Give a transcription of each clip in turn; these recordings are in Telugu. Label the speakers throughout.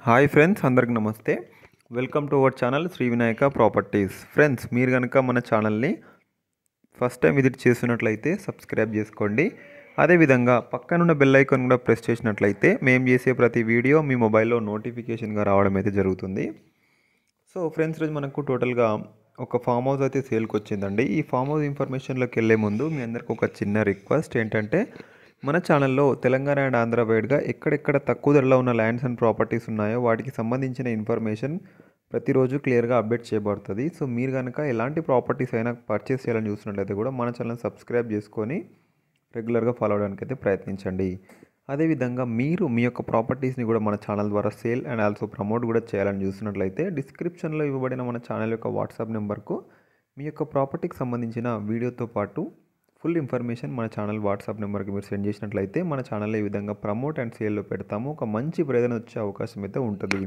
Speaker 1: హాయ్ ఫ్రెండ్స్ అందరికి నమస్తే welcome to our channel Shri Vinayaka properties friends మీరు కనుక మన ఛానల్ని ఫస్ట్ టైం విజిట్ చేస్తున్నట్లయితే సబ్స్క్రైబ్ చేసుకోండి అదేవిధంగా పక్కనున్న బెల్ ఐకాన్ కూడా ప్రెస్ చేసినట్లయితే మేము చేసే ప్రతి వీడియో మీ మొబైల్లో నోటిఫికేషన్గా రావడం అయితే జరుగుతుంది సో ఫ్రెండ్స్ రోజు మనకు టోటల్గా ఒక ఫామ్ హౌస్ అయితే సేల్కి వచ్చిందండి ఈ ఫామ్ హౌస్ ఇన్ఫర్మేషన్లోకి వెళ్ళే ముందు మీ అందరికి ఒక చిన్న రిక్వెస్ట్ ఏంటంటే మన ఛానల్లో తెలంగాణ అండ్ ఆంధ్ర వైడ్గా ఎక్కడెక్కడ తక్కువ ధరలో ఉన్న ల్యాండ్స్ అండ్ ప్రాపర్టీస్ ఉన్నాయో వాటికి సంబంధించిన ఇన్ఫర్మేషన్ ప్రతిరోజు క్లియర్గా అప్డేట్ చేయబడుతుంది సో మీరు కనుక ఎలాంటి ప్రాపర్టీస్ అయినా పర్చేస్ చేయాలని చూసినట్లయితే కూడా మన ఛానల్ సబ్స్క్రైబ్ చేసుకొని రెగ్యులర్గా ఫాలో అవడానికి అయితే ప్రయత్నించండి అదేవిధంగా మీరు మీ యొక్క ప్రాపర్టీస్ని కూడా మన ఛానల్ ద్వారా సేల్ అండ్ ఆల్సో ప్రమోట్ కూడా చేయాలని చూసినట్లయితే డిస్క్రిప్షన్లో ఇవ్వబడిన మన ఛానల్ యొక్క వాట్సాప్ నెంబర్కు మీ యొక్క ప్రాపర్టీకి సంబంధించిన వీడియోతో పాటు ఫుల్ ఇన్ఫర్మేషన్ మన ఛానల్ వాట్సాప్ నెంబర్కి మీరు సెండ్ చేసినట్లయితే మన ఛానల్లో ఈ విధంగా ప్రమోట్ అండ్ సేల్లో పెడతాము ఒక మంచి ప్రయోజనం వచ్చే అవకాశం అయితే ఉంటుంది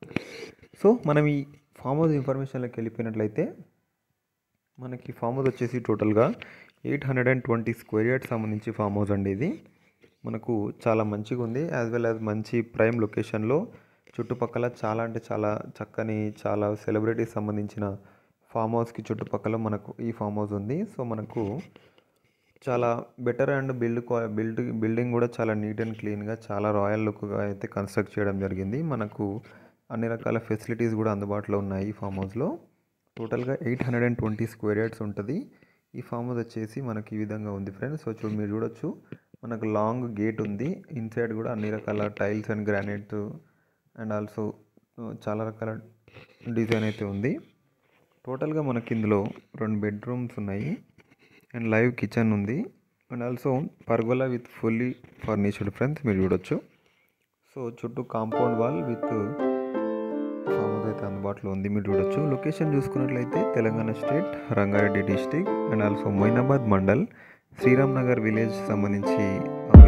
Speaker 1: సో మనం ఈ ఫామ్ హౌస్ ఇన్ఫర్మేషన్లోకి వెళ్ళిపోయినట్లయితే మనకి ఫామ్ హౌస్ వచ్చేసి టోటల్గా eight hundred and twenty square yard సంబంధించి ఫామ్ హౌస్ అండి ఇది మనకు చాలా మంచిగా ఉంది యాజ్ వెల్ యాజ్ మంచి ప్రైమ్ లొకేషన్లో చుట్టుపక్కల చాలా అంటే చాలా చక్కని చాలా సెలబ్రిటీస్ సంబంధించిన ఫామ్ హౌస్కి చుట్టుపక్కల మనకు ఈ ఫామ్ హౌస్ ఉంది సో మనకు చాలా better and build build building కూడా చాలా నీట్ అండ్ క్లీన్గా చాలా రాయల్ లుక్గా అయితే కన్స్ట్రక్ట్ చేయడం జరిగింది మనకు అన్ని రకాల ఫెసిలిటీస్ కూడా అందుబాటులో ఉన్నాయి ఈ ఫామ్ హౌస్లో టోటల్గా eight hundred and twenty square yards ఉంటుంది ఈ ఫామ్ హౌస్ వచ్చేసి మనకి ఈ విధంగా ఉంది ఫ్రెండ్స్ సో చూడు మీరు చూడొచ్చు మనకు లాంగ్ గేట్ ఉంది ఇన్సైడ్ కూడా అన్ని రకాల tiles and granite and also చాలా రకాల డిజైన్ అయితే ఉంది టోటల్గా మనకి ఇందులో రెండు బెడ్రూమ్స్ ఉన్నాయి అండ్ లైవ్ కిచెన్ ఉంది and also pergola with fully furnished friends మీరు చూడొచ్చు సో చుట్టూ compound wall with farm house అయితే అందుబాటులో ఉంది మీరు చూడొచ్చు లొకేషన్ చూసుకున్నట్లయితే Telangana state Rangareddy district and also Moinabad mandal Sriram Nagar village సంబంధించి ఆ,